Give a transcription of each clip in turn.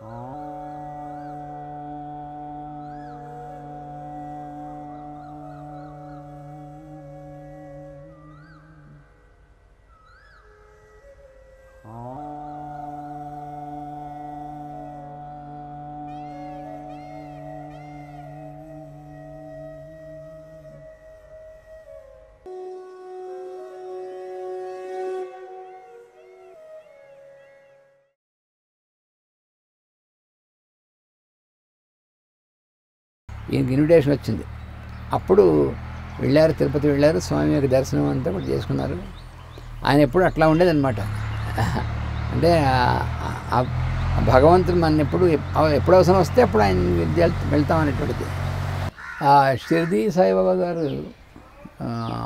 ఈయనకి ఇన్విటేషన్ వచ్చింది అప్పుడు వెళ్ళారు తిరుపతి వెళ్ళారు స్వామి యొక్క దర్శనం అంతా కూడా చేసుకున్నారు ఆయన ఎప్పుడు అట్లా ఉండేదన్నమాట అంటే ఆ- ఆ- ఆ భగవంతుడు మన ఎప్పుడు ఎప్- ఎప్పుడు అవసరం వస్తే అప్పుడు ఆయన వెళ్- వెళ్తాం అనేటువంటిది ఆ షిర్దీ సాయిబాబా గారు ఆ,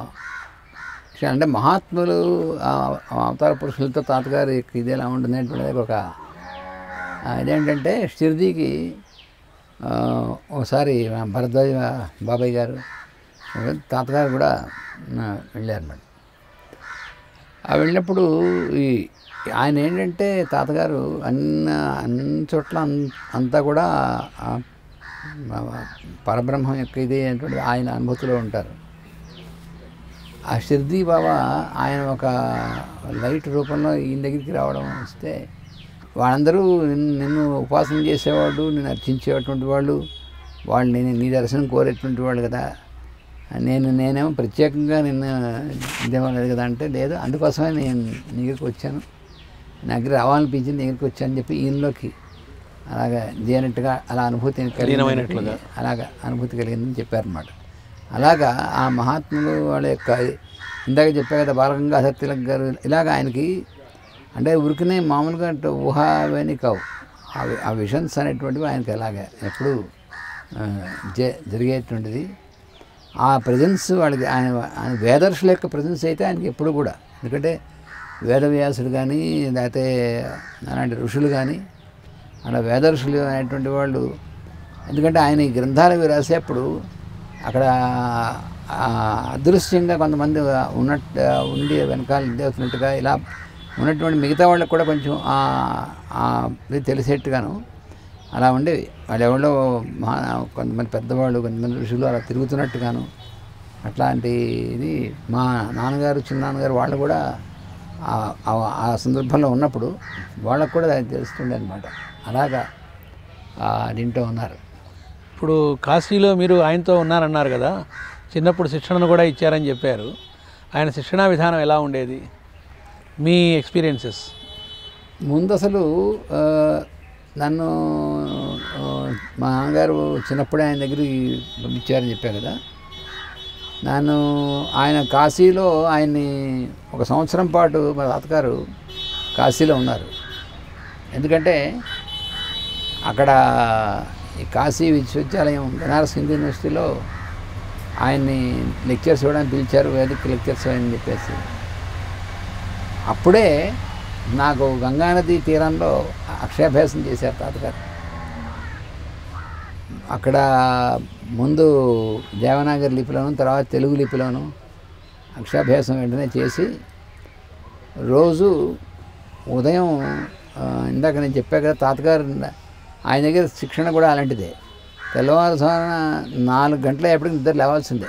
అంటే మహాత్ములు ఆ అవతార పురుషులతో తాతగారు ఇది ఎలా ఉంటుంది అనేటువంటిది ఒక ఆ, ఇదేంటంటే షిర్దీకి ఆ, ఒకసారి మా భరద్వాజ బాబాయ్ గారు తాతగారు కూడా ఆ, వెళ్ళారన్నమాట ఆ వెళ్ళినప్పుడు ఈ ఆయన ఏంటంటే తాతగారు అన్న అన్ని చోట్ల అన్- అంతా కూడా ఆ పరబ్రహ్మం యొక్క ఇది అనేటువంటి ఆయన అనుభూతిలో ఉంటారు ఆ షిర్దీ బాబా ఆయన ఒక లైట్ రూపంలో ఈయన దగ్గరికి రావడం వస్తే వాళ్ళందరూ నిన్ను నిన్ను ఉపాసన చేసేవాడు నిన్ను అర్చించేటువంటి వాళ్ళు వాళ్ళు నేను నీ దర్శనం కోరేటువంటి వాళ్ళు కదా నేను నేనేమో ప్రత్యేకంగా నిన్ను ఇదేమలేదు కదా అంటే లేదు అందుకోసమే నేను నీ దగ్గరికి వచ్చాను నా దగ్గర రావాలనిపించింది నీ దగ్గరికి వచ్చానని చెప్పి ఈయనలోకి అలాగా దేనట్టుగా అలా అనుభూతి కలిగిందని లీనమైనట్లుగా. చెప్పి అలాగా అనుభూతి కలిగిందని చెప్పారన్నమాట అలాగా ఆ మహాత్ములు వాళ్ళ యొక్క ఇందాక చెప్పా కదా బాలగంగాధర తిలక్ గారు ఇలాగ ఆయనకి అంటే ఉరికినే మామూలుగా అంటే ఊహ అవన్నీ కావు ఆ వి- ఆ విషన్స్ అనేటువంటివి ఆయనకి అలాగే ఎప్పుడు ఆ, జ- జరిగేటువంటిది ఆ ప్రజెన్స్ వాళ్ళకి ఆయన ఆయన వేదర్శుల యొక్క ప్రజెన్స్ అయితే ఆయనకి ఎప్పుడు కూడా ఎందుకంటే వేదవ్యాసుడు కానీ లేకపోతే అలాంటి ఋషులు కానీ అలా వేదర్శులు అనేటువంటి వాళ్ళు ఎందుకంటే ఆయన ఈ గ్రంథాలు అవి రాసేప్పుడు అక్కడ ఆ, అదృశ్యంగా కొంతమంది ఉన్నట్టు ఉండి వెనకాల ఇది అవుతున్నట్టుగా ఇలా ఉన్నటువంటి మిగతా వాళ్ళకి కూడా కొంచెం ఆ- ఆ ఇది తెలిసేట్టుగాను అలా ఉండేవి వాళ్ళు ఎవరో మహా కొంతమంది పెద్దవాళ్ళు కొంతమంది ఋషులు అలా తిరుగుతున్నట్టుగాను అట్లాంటి ఇది మా నాన్నగారు చిన్నాన్నగారు వాళ్ళు కూడా ఆ- ఆ- ఆ సందర్భంలో ఉన్నప్పుడు వాళ్ళకు కూడా అది తెలుస్తుండే అనమాట అలాగా ఆ, దీంట్లో ఉన్నారు ఇప్పుడు కాశీలో మీరు ఆయనతో ఉన్నారన్నారు కదా చిన్నప్పుడు శిక్షణను కూడా ఇచ్చారని చెప్పారు ఆయన శిక్షణా విధానం ఎలా ఉండేది మీ ఎక్స్పీరియన్సెస్ ముందు అసలు ఆ, నన్ను ఆ, మా నాన్నగారు చిన్నప్పుడే ఆయన దగ్గరికి పంపించారని చెప్పారు కదా నన్ను ఆయన కాశీలో ఆయన్ని ఒక సంవత్సరం పాటు మా తాతగారు కాశీలో ఉన్నారు ఎందుకంటే అక్కడ ఈ కాశీ విశ్వవిద్యాలయం బనారస్ హిందూ యూనివర్సిటీలో ఆయన్ని లెక్చర్స్ ఇవ్వడానికి పిలిచారు వేదిక లెక్చర్స్ అని చెప్పేసి అప్పుడే నాకు గంగానది తీరంలో అక్షరాభ్యాసం చేశారు తాతగారు అక్కడ ముందు దేవనాగరి లిపిలోను తర్వాత తెలుగు లిపిలోను అక్షరాభ్యాసం వెంటనే చేసి రోజు ఉదయం ఆ, ఇందాక నేను చెప్పా కదా తాతగారు ఆయన దగ్గర శిక్షణ కూడా అలాంటిదే తెల్లవారుజామున నాలుగు గంటల ఎప్పటికి నిద్ర లేవాల్సిందే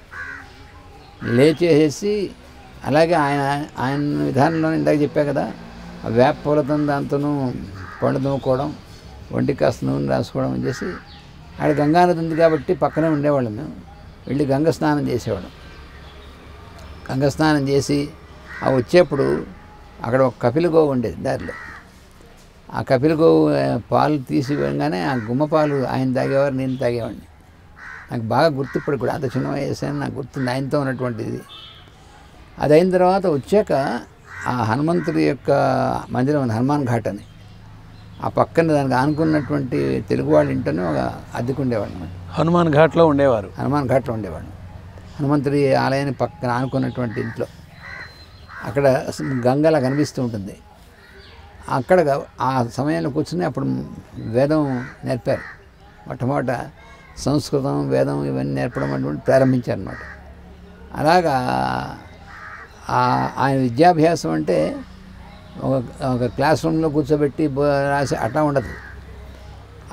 లేచేసి అలాగే ఆయన ఆయన విధానంలో ఇందాక చెప్పా కదా ఆ వేప పూలతో దాంతోనూ పండు దువ్వుకోవడం ఒంటికి కాస్త నూనె రాసుకోవడం అని చేసి ఆడ గంగానది ఉంది కాబట్టి పక్కనే ఉండేవాళ్ళం మేము వెళ్ళి గంగ స్నానం చేసేవాళ్ళం గంగ స్నానం చేసి ఆ వచ్చేప్పుడు అక్కడ ఒక కపిల గోవు ఉండేది దారిలో ఆ కపిల గోవు ఆ, పాలు తీసి ఇవ్వగానే ఆ గుమ్మ పాలు ఆయన తాగేవారు నేను తాగేవాడిని నాకు బాగా గుర్తు ఇప్పుడు కూడా అంత చిన్న వయసు అని నాకు గుర్తుంది ఆయనతో ఉన్నటువంటిది అది అయిన తర్వాత వచ్చాక ఆ హనుమంతుడి యొక్క మందిరం ఉంది, హనుమాన్ ఘాట్ అని ఆ పక్కన దానికి ఆనుకున్నటువంటి తెలుగు వాళ్ళ ఇంటనే ఒక అద్దెకుండేవాడు అనమాట హనుమాన్ ఘాట్లో ఉండేవారు హనుమాన్ ఘాట్లో ఉండేవాడు హనుమంతుడి ఆలయాన్ని పక్కన ఆనుకున్నటువంటి ఇంట్లో అక్కడ గంగలా కనిపిస్తూ ఉంటుంది అక్కడ ఆ సమయంలో కూర్చుని అప్పుడు వేదం నేర్పారు మొట్టమొదట సంస్కృతం వేదం ఇవన్నీ నేర్పడం అటువంటి ప్రారంభించారు అనమాట అలాగా ఆ- ఆయన విద్యాభ్యాసం అంటే ఒక ఒక క్లాస్ రూమ్లో కూర్చోబెట్టి బో- రాసి అట్లా ఉండదు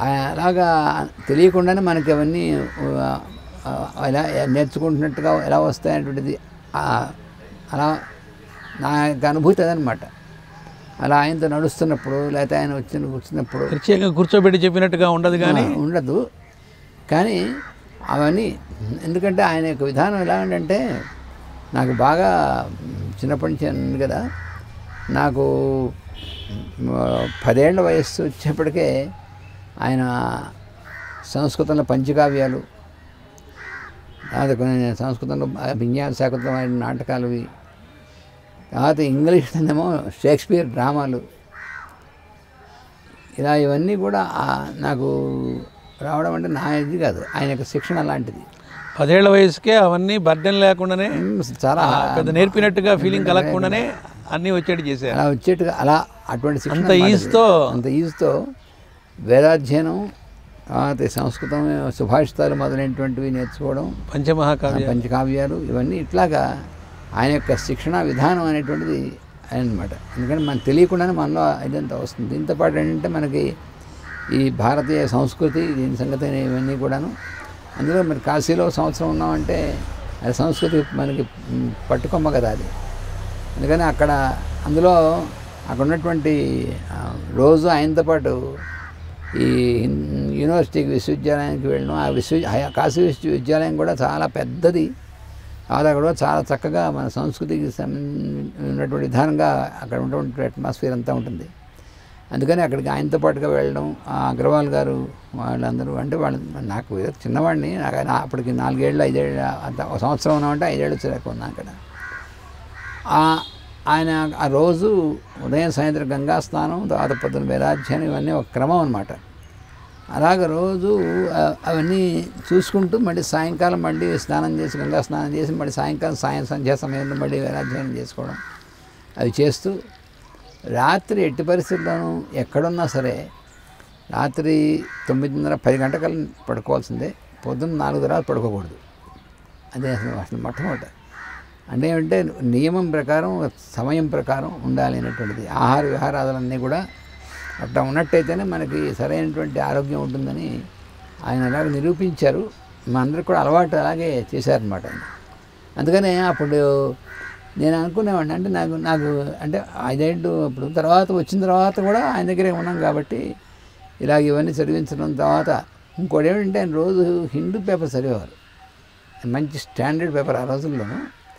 ఆ- అలాగా తెలియకుండానే మనకి అవన్నీ ఆ, ఆ, ఎలా నేర్చుకుంటున్నట్టుగా ఎలా వస్తాయనేటువంటిది ఆ, అలా నాకు అనుభూతి అదనమాట అలా ఆయనతో నడుస్తున్నప్పుడు లేకపోతే ఆయన వచ్చిన కూర్చున్నప్పుడు ప్రత్యేకంగా కూర్చోబెట్టి చెప్పినట్టుగా ఉండదు కానీ ఆ, ఉండదు కానీ అవన్నీ ఎందుకంటే ఆయన యొక్క విధానం ఎలా అంటే నాకు బాగా చిన్నప్పటి నుంచి ఉంది కదా నాకు మ, పదేళ్ల వయస్సు వచ్చేప్పటికే ఆయన సంస్కృతంలో పంచకావ్యాలు తర్వాత కొన్ని సంస్కృతంలో విజ్ఞాన శాకుంతమైన నాటకాలు ఇవి. తర్వాత ఇంగ్లీష్లోనేమో షేక్స్పియర్ డ్రామాలు ఇలా ఇవన్నీ కూడా ఆ, నాకు రావడం అంటే నా ఇది కాదు ఆయన యొక్క శిక్షణ అలాంటిది పదేళ్ల వయసుకే అవన్నీ బర్డెన్ లేకుండానే ఉమ్, చాలా ఆ, పెద్ద నేర్పినట్టుగా ఫీలింగ్ కలగకుండానే అన్నీ వచ్చేట్టు చేశారు అలా వచ్చేట్టుగా అలా అటువంటి శిక్షణ అంత అన్నమాట ఇది. ఈజ్తో అంత ఈజ్తో వేదాధ్యయనం తర్వాత సంస్కృతం సుభాషితాలు మొదలైనటువంటివి నేర్చుకోవడం పంచమహాకావ్య పంచకావ్యాలు ఇవన్నీ ఇట్లాగా ఆయన యొక్క శిక్షణ విధానం అనేటువంటిది అనమాట ఎందుకంటే మనకు తెలియకుండానే మనలో ఇదంతా వస్తుంది దీంతో పాటు ఏంటంటే మనకి ఈ భారతీయ సంస్కృతి దీని సంగతి ఇవన్నీ కూడాను అందులో మరి కాశీలో సంవత్సరం ఉన్నామంటే అది సంస్కృతి మనకి మ్, పట్టుకొమ్మ కదా అది అందుకని అక్కడ అందులో అక్కడ ఉన్నటువంటి ఆ, రోజు ఆయనతో పాటు ఈ హిన్- యూనివర్సిటీకి విశ్వవిద్యాలయానికి వెళ్ళడం ఆ విశ్వ ఆ కాశీ విశ్వవిద్యాలయం కూడా చాలా పెద్దది అది అక్కడ కూడా చాలా చక్కగా మన సంస్కృతికి సంబంధించి ఉన్నటువంటి విధానంగా అక్కడ ఉన్నటువంటి అట్మాస్ఫియర్ అంతా ఉంటుంది అందుకని అక్కడికి ఆయనతో పాటుగా వెళ్ళడం ఆ అగ్రవాల్ గారు వాళ్ళందరూ అంటే వాళ్ళు నాకు ఏదో చిన్నవాడిని నాకు ఆయన అప్పటికి నాలుగేళ్ళు ఐదేళ్ళు అంత ఒక సంవత్సరం ఉన్నామంటే ఐదేళ్ళు వచ్చేదాకా ఉన్నా అక్కడ ఆ- ఆయన ఆ రోజు ఉదయం సాయంత్రం గంగా స్నానం తర్వాత పొద్దున వేదాధ్యానం ఇవన్నీ ఒక క్రమం అనమాట అలాగ రోజు ఆ- అవన్నీ చూసుకుంటూ మళ్ళీ సాయంకాలం మళ్ళీ స్నానం చేసి గంగా స్నానం చేసి మళ్ళీ సాయంకాలం సాయం సంధ్యా సమయంలో మళ్ళీ వేదాధ్యానం చేసుకోవడం అవి చేస్తూ రాత్రి ఎట్టి పరిస్థితుల్లోనూ ఎక్కడున్నా సరే రాత్రి తొమ్మిదిన్నర పది గంటకల్లా పడుకోవాల్సిందే పొద్దున్న నాలుగు తర్వాత పడుకోకూడదు అదే అసలు అసలు మొట్టమొదట అంటే ఏమంటే నియమం ప్రకారం సమయం ప్రకారం ఉండాలి అనేటువంటిది ఆహార విహారాదులన్నీ కూడా అట్లా ఉన్నట్టయితేనే మనకి సరైనటువంటి ఆరోగ్యం ఉంటుందని ఆయన అలాగే నిరూపించారు మా అందరికి కూడా అలవాటు అలాగే చేశారనమాట ఆయన అందుకనే అప్పుడు నేను అనుకునేవాడిని అంటే నాకు నాకు అంటే ఐదేళ్ళు అప్పుడు తర్వాత వచ్చిన తర్వాత కూడా ఆయన దగ్గరే ఉన్నాం కాబట్టి ఇలాగ ఇవన్నీ చదివించడం తర్వాత ఇంకోటి ఏమిటంటే ఆయన రోజు హిందూ పేపర్ చదివేవారు మంచి స్టాండర్డ్ పేపర్ ఆ రోజుల్లోనూ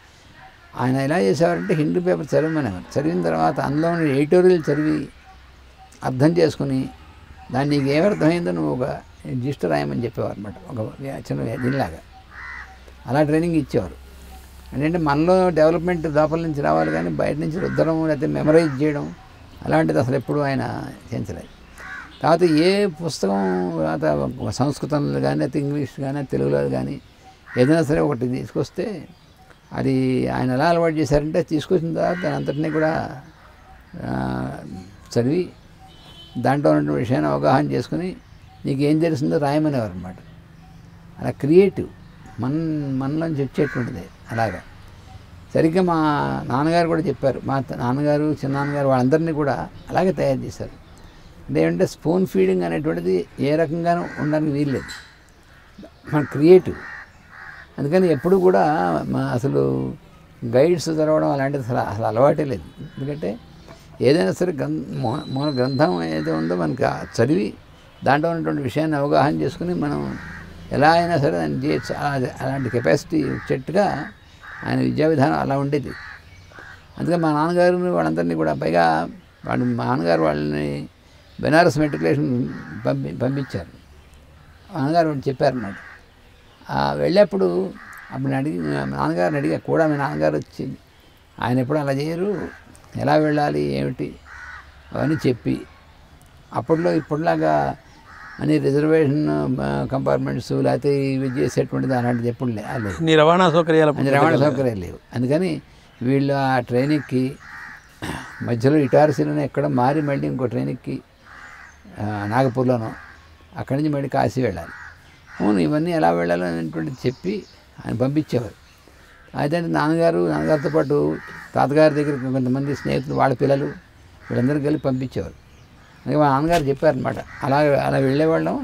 ఆయన ఎలా చేసేవారంటే హిందూ పేపర్ చదవమనేవారు చదివిన తర్వాత అందులో ఉన్న ఎడిటోరియల్ చదివి అర్థం చేసుకుని దాన్ని నీకు ఏమర్థమైందో నువ్వు ఒక రిజిస్టర్ రాయమని చెప్పేవారు అనమాట ఒక చిన్న దీనిలాగా అలా ట్రైనింగ్ ఇచ్చేవారు అంటే మనలో డెవలప్మెంట్ లోపల నుంచి రావాలి కానీ బయట నుంచి రుద్దడం లేకపోతే మెమరైజ్ చేయడం అలాంటిది అసలు ఎప్పుడు ఆయన చేయించలేదు తర్వాత ఏ పుస్తకం తర్వాత సంస్కృతంలో కానీ లేకపోతే ఇంగ్లీష్ కానీ తెలుగులో కానీ ఏదైనా సరే ఒకటి తీసుకొస్తే అది ఆయన ఎలా అలవాటు చేశారంటే తీసుకొచ్చిన తర్వాత దాని అంతటినీ కూడా ఆ, చదివి దాంట్లో ఉన్న విషయాన్ని అవగాహన చేసుకుని నీకు ఏం తెలిసిందో రాయమనేవారు అనమాట అలా క్రియేటివ్ మన మనలోంచి వచ్చేటువంటిది అలాగా సరిగ్గా మా నాన్నగారు కూడా చెప్పారు మా త- నాన్నగారు చిన్నాన్నగారు వాళ్ళందరినీ కూడా అలాగే తయారు చేశారు అంటే ఏంటంటే స్పూన్ ఫీడింగ్ అనేటువంటిది ఏ రకంగానూ ఉండడానికి వీల్లేదు మన క్రియేటివ్ అందుకని ఎప్పుడు కూడా మా అసలు గైడ్స్ చదవడం అలాంటిది అసలు అసలు అలవాటే లేదు ఎందుకంటే ఏదైనా సరే గ్రంథ మూ- మూల గ్రంథం ఏదైతే ఉందో మనకి ఆ చదివి దాంట్లో ఉన్నటువంటి విషయాన్ని అవగాహన చేసుకుని మనం ఎలా అయినా సరే దాన్ని చేయొచ్చు అలా- అలాంటి కెపాసిటీ వచ్చేట్టుగా ఆయన విద్యా విధానం అలా ఉండేది అందుకే మా నాన్నగారు వాళ్ళందరినీ కూడా పైగా వాళ్ళు మా నాన్నగారు వాళ్ళని బెనారస్ మెట్రికులేషన్ పంపి పంపించారు మా నాన్నగారు వాళ్ళు చెప్పారన్నమాట ఆ వెళ్ళేప్పుడు అప్పుడు నేను అడిగి మా నాన్నగారిని అడిగా కూడా మీ నాన్నగారు వచ్చి ఆయన ఎప్పుడు అలా చేయరు ఎలా వెళ్ళాలి ఏమిటి అవన్నీ చెప్పి అప్పట్లో ఇప్పుడులాగా అని రిజర్వేషన్ కంపార్ట్మెంట్స్ లేకపోతే ఇవి చేసేటువంటిది అలాంటిది ఎప్పుడు లే లేదు నీ రవాణా సౌకర్యాల అది రవాణా సౌకర్యాలు లేవు అందుకని వీళ్ళు ఆ ట్రైన్ ఎక్కి మధ్యలో ఇటారసీలోనే ఎక్కడ మారి మళ్ళీ ఇంకో ట్రైన్ ఎక్కి ఆ, నాగపూర్లోనో అక్కడి నుంచి మళ్ళీ కాశీ వెళ్ళాలి అవును ఇవన్నీ ఎలా వెళ్ళాలి అనేటువంటిది చెప్పి ఆయన పంపించేవారు అయితే నాన్నగారు నాన్నగారితో పాటు తాతగారి దగ్గర కొంతమంది స్నేహితులు వాళ్ళ పిల్లలు వీళ్ళందరూ కలిపి పంపించేవారు అందుకే మా నాన్నగారు చెప్పారనమాట అలా అలా వెళ్ళేవాళ్ళం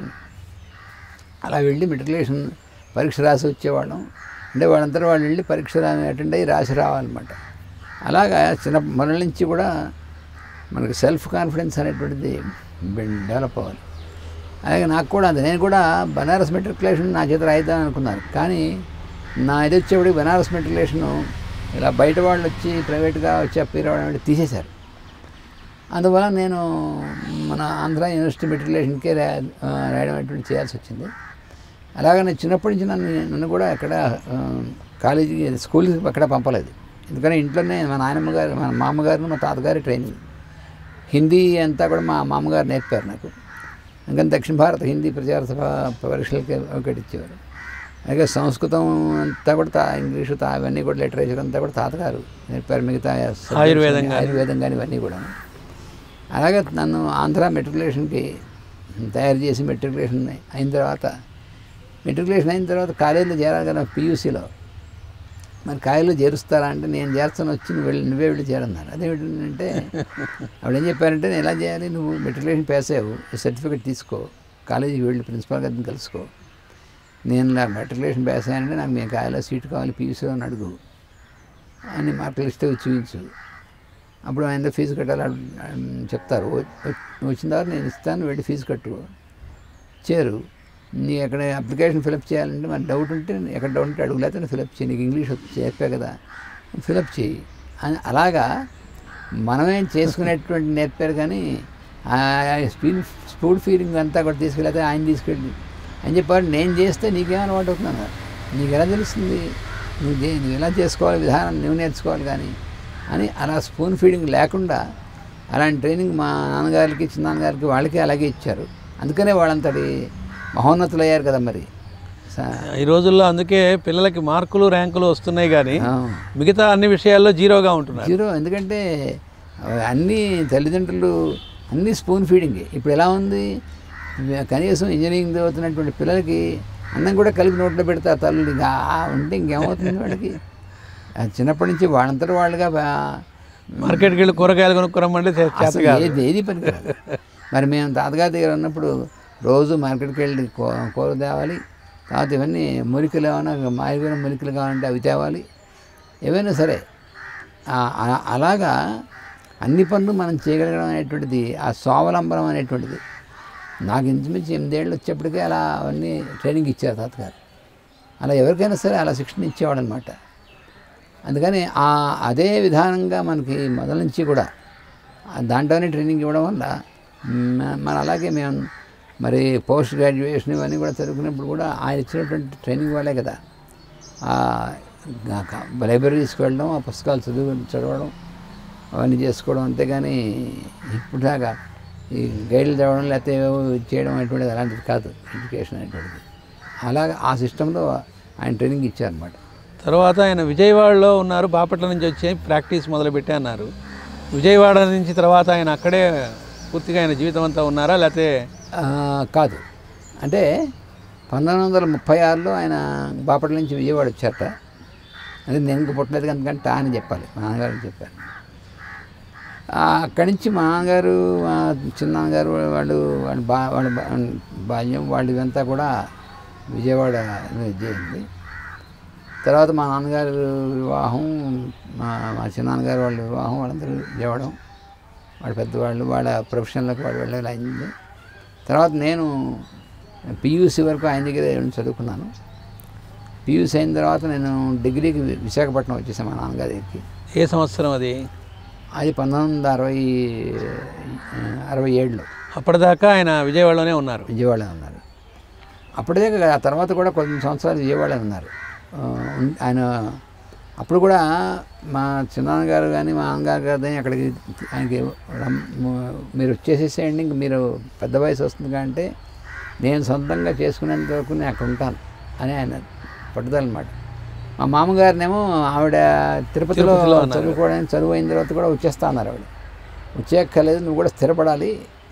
అలా వెళ్ళి మెట్రికులేషన్ పరీక్ష రాసి వచ్చేవాళ్ళం అంటే వాళ్ళంతా వాళ్ళు వెళ్ళి పరీక్ష రా- అటెండ్ అయ్యి రాసి రావాలన్నమాట అలాగా చిన్న మొదల నుంచి కూడా మనకు సెల్ఫ్ కాన్ఫిడెన్స్ అనేటువంటిది బిల్- డెవలప్ అవ్వాలి అలాగే నాకు కూడా అంతే నేను కూడా బనారస్ మెట్రికులేషన్ నా చేత రాయిద్దాం అనుకున్నాను కానీ నా ఇది వచ్చేప్పటికి బనారస్ మెట్రికులేషన్ ఇలా బయట వాళ్ళు వచ్చి ప్రైవేట్గా వచ్చి అప్పీర్ అవ్వడం అంటే తీసేశారు అందువల్ల నేను మన ఆంధ్ర యూనివర్సిటీ మెట్రికులేషన్కే రా ఆ, రాయడం అటువంటి చేయాల్సి వచ్చింది అలాగే నేను చిన్నప్పటి నుంచి నన్ను నన్ను కూడా ఎక్కడ ఆ, కాలేజీకి స్కూల్కి ఎక్కడ పంపలేదు ఎందుకంటే ఇంట్లోనే మా నాయనమ్మ గారు మా మామగారు మా తాతగారి ట్రైనింగ్ హిందీ అంతా కూడా మా మామగారు నేర్పారు నాకు అందుకని దక్షిణ భారత హిందీ ప్రచార సభ పరీక్షలకి ఒకటి ఇచ్చేవారు అలాగే సంస్కృతం అంతా కూడా తా ఇంగ్లీషు తా అవన్నీ కూడా లిటరేచర్ అంతా కూడా తాతగారు నేర్పారు మిగతా subjects ఆయుర్వేదం అన్ని, కానీ. ఆయుర్వేదం కానీ ఇవన్నీ కూడా అలాగే నన్ను ఆంధ్ర మెట్రికులేషన్కి తయారు చేసి మెట్రికులేషన్ అయిన తర్వాత మెట్రికులేషన్ అయిన తర్వాత కాలేజీలో చేరాలి కదా పీయూసీలో మరి కాలేజీలో చేరుస్తారా అంటే నేను చేస్తాను వచ్చి నువ్వు వెళ్ళి నువ్వే వెళ్ళి చేరన్నారు అదేమిటంటే ఆవిడ ఏం చెప్పారంటే నేను ఎలా చేయాలి నువ్వు మెట్రికులేషన్ పాస్ అయ్యావు సర్టిఫికేట్ తీసుకో కాలేజీకి వెళ్ళి ప్రిన్సిపాల్ గారిని కలుసుకో నేను నా మెట్రికులేషన్ పాస్ అయ్యానంటే నాకు మీ కాలేజీలో సీట్ కావాలి పీయూసీలో అని అడుగు అని మార్కులు ఇస్తే చూపించు అప్పుడు ఆయన ఫీజు కట్టాలి అని చెప్తారు వ- వ- వచ్చిన తర్వాత నేను ఇస్తాను వెళ్ళి ఫీజు కట్టు చేరు నీ ఎక్కడ అప్లికేషన్ ఫిలప్ చేయాలంటే మరి డౌట్ ఉంటే ఎక్కడ డౌట్ ఉంటే అడుగు లేకపోతే ఫిలప్ చేయి నీకు ఇంగ్లీష్ వచ్చి చెప్పా కదా ఫిలప్ చేయి అని అలాగా మనమేం చేసుకునేటువంటి నేర్పారు కానీ ఆ స్పీడ్ స్పూడ్ ఫీలింగ్ అంతా కూడా తీసుకెళ్ళితే ఆయన తీసుకెళ్ళి అని చెప్పాడు నేను చేస్తే నీకేం అలవాటు అవుతున్నాను నీకు ఎలా తెలుస్తుంది నువ్వు దే- నువ్వు ఎలా చేసుకోవాలి విధానం నువ్వు నేర్చుకోవాలి కానీ అని అలా స్పూన్ ఫీడింగ్ లేకుండా అలాంటి ట్రైనింగ్ మా నాన్నగారికి చిన్న నాన్నగారికి వాళ్ళకి అలాగే ఇచ్చారు అందుకనే వాళ్ళంతటి మహోన్నతులు అయ్యారు కదా మరి స- ఈ రోజుల్లో అందుకే పిల్లలకి మార్కులు ర్యాంకులు వస్తున్నాయి కానీ ఆ. మిగతా అన్ని విషయాల్లో జీరోగా ఉంటున్నారు జీరో ఎందుకంటే అన్ని తల్లిదండ్రులు అన్ని స్పూన్ ఫీడింగ్ ఇప్పుడు ఎలా ఉంది కనీసం ఇంజనీరింగ్ చదువుతున్నటువంటి పిల్లలకి అన్నం కూడా కలిపి నోట్లో పెడతారు తల్లులు ఇంకా ఆ ఉంటే ఇంకేమవుతుంది వాళ్ళకి ఆ చిన్నప్పటి నుంచి వాళ్ళంతటా వాళ్ళుగా బా- మార్కెట్కి వెళ్ళి కూరగాయలు కొనుక్కురమ్మంటే చే- చేత అసలు కాదు ఏది ఏది పనికిరాదు మరి మేము తాతగారి దగ్గర ఉన్నప్పుడు రోజు మార్కెట్కి వెళ్ళి కూ- కూర తేవాలి తర్వాత ఇవన్నీ మురికలు ఏమైనా మారిపోయిన మురికలు కావాలంటే అవి తేవాలి ఏవైనా సరే ఆ- ఆ- అలాగా అన్ని పనులు మనం చేయగలగడం అనేటువంటిది ఆ స్వావలంబనం అనేటువంటిది నాకు ఇంచుమించు ఎనిమిదేళ్ళు వచ్చేప్పటికే అలా అవన్నీ ట్రైనింగ్ ఇచ్చారు తాతగారు అలా ఎవరికైనా సరే అలా శిక్షణ ఇచ్చేవాడు అనమాట అందుకని ఆ అదే విధానంగా మనకి మొదల నుంచి కూడా ఆ దాంట్లోనే ట్రైనింగ్ ఇవ్వడం వల్ల మ- మన అలాగే మేము మరి పోస్ట్ గ్రాడ్యుయేషన్ ఇవన్నీ కూడా చదువుకున్నప్పుడు కూడా ఆయన ఇచ్చినటువంటి ట్రైనింగ్ వాళ్ళే కదా ఆ గా- గా- లైబ్రరీస్కి వెళ్ళడం ఆ పుస్తకాలు చదువు చదవడం అవన్నీ చేసుకోవడం అంతేగాని ఇప్పుడు దాకా ఈ గైడ్లు చదవడం లేకపోతే ఏవో చేయడం అనేటువంటిది అలాంటిది కాదు ఎడ్యుకేషన్ అనేటువంటిది అలాగా ఆ సిస్టంలో ఆయన ట్రైనింగ్ ఇచ్చారనమాట తర్వాత ఆయన విజయవాడలో ఉన్నారు బాపట్ల నుంచి వచ్చి ప్రాక్టీస్ మొదలుపెట్టి అన్నారు విజయవాడ నుంచి తర్వాత ఆయన అక్కడే పూర్తిగా ఆయన జీవితం అంతా ఉన్నారా లేకపోతే ఆ, కాదు అంటే పంతొమ్మిది వందల ముప్పై ఆరులో ఆయన బాపట్ల నుంచి విజయవాడ వచ్చారట అదే నేను ఇంకా పుట్టలేదు కనుకంటే టా అని చెప్పాలి మా నాన్నగారు చెప్పారు ఆ, అక్కడి నుంచి మా నాన్నగారు మా చిన్నాన్నగారు వాళ్ళు వాళ్ళ బా వాళ్ళ బా- బాల్యం వాళ్ళు ఇవంతా కూడా విజయవాడ చేయండి తర్వాత మా నాన్నగారు వివాహం మా మా చిన్నాన్నగారు వాళ్ళ వివాహం వాళ్ళందరూ విజయవాడం వాళ్ళ పెద్దవాళ్ళు వాళ్ళ ప్రొఫెషన్లకు వాళ్ళు వెళ్ళాలి అయింది తర్వాత నేను పియూసీ వరకు ఆయన దగ్గర ఉండి చదువుకున్నాను పియూసీ అయిన తర్వాత నేను డిగ్రీకి వి- విశాఖపట్నం వచ్చేసాను మా నాన్నగారి దగ్గరికి ఏ సంవత్సరం అది అది పంతొమ్మిది వందల అరవై ఆ, అరవై ఏడులో అప్పటిదాకా ఆయన విజయవాడలోనే ఉన్నారు విజయవాడ ఉన్నారు అప్పటిదే కాదు, ఆ తర్వాత కూడా కొన్ని సంవత్సరాలు విజయవాడ ఉన్నారు ఆ, ఉన్- ఆయన అప్పుడు కూడా మా చిన్నాన్నగారు కానీ మా నాన్నగారు కానీ అక్కడికి ఆయనకి రమ్- మీరు వచ్చేసేసేయండి ఇంక మీరు పెద్ద వయసు వస్తుంది అంటే నేను సొంతంగా చేసుకునేంత వరకు నేను అక్కడ ఉంటాను అని ఆయన పట్టుదల అనమాట మా మామగారినేమో ఆవిడ తిరుపతిలో తిరుపతిలో ఉన్నారు. చదువుకోవడానికి చదువు అయిన తర్వాత కూడా వచ్చేస్తా అన్నారు ఆవిడ వచ్చేక్కర్లేదు నువ్వు కూడా స్థిరపడాలి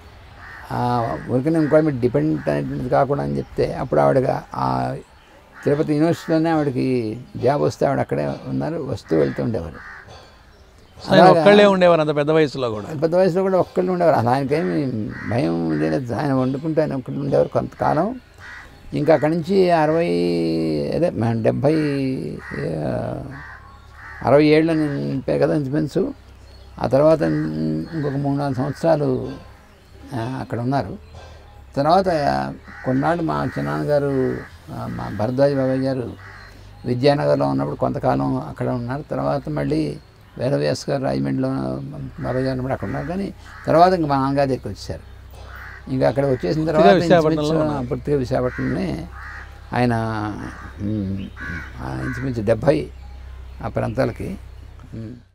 ఊరికనే ఇంకో మీద డిపెండ్ అనేటువంటిది కాకుండా అని చెప్తే అప్పుడు ఆవిడ ఆ తిరుపతి యూనివర్సిటీలోనే ఆవిడకి జాబ్ వస్తే ఆవిడ అక్కడే ఉన్నారు వస్తూ వెళ్తూ ఉండేవారు ఆయన ఒక్కళ్ళే ఉండేవారు అంత పెద్ద వయసులో కూడా పెద్ద వయసులో కూడా ఒక్కళ్ళు ఉండేవారు అసలు ఆయనకేమి భయం లేదు ఆయన వండుకుంటూ ఆయన ఒక్కళ్ళు ఉండేవారు కొంతకాలం ఇంకా అక్కడి నుంచి అరవై అదే మ- డెబ్భై ఆ, అరవై ఏళ్ళు నింపారు కదా ఇంచుమించు ఆ తర్వాత ఇంకొక మూడు నాలుగు సంవత్సరాలు ఆ, అక్కడ ఉన్నారు తర్వాత కొన్నాళ్ళు మా చిన్నాన్నగారు ఆ, మా భరద్వాజ్ బాబాయ్ గారు విద్యానగర్లో ఉన్నప్పుడు కొంతకాలం అక్కడ ఉన్నారు తర్వాత మళ్ళీ వేదవ్యాస్ గారు రాజమండ్రిలో బాబాయ్ గారు ఉన్నప్పుడు అక్కడ ఉన్నారు కానీ తర్వాత ఇంకా మా నాన్నగారి దగ్గరికి వచ్చారు ఇంకా అక్కడ వచ్చేసిన తర్వాత విశాఖపట్నంలో ఇంచుమించు పూర్తిగా విశాఖపట్నంలోనే ఆయన మ్, ఆ ఇంచుమించు డెబ్భై ఆ ప్రాంతాలకి మ్,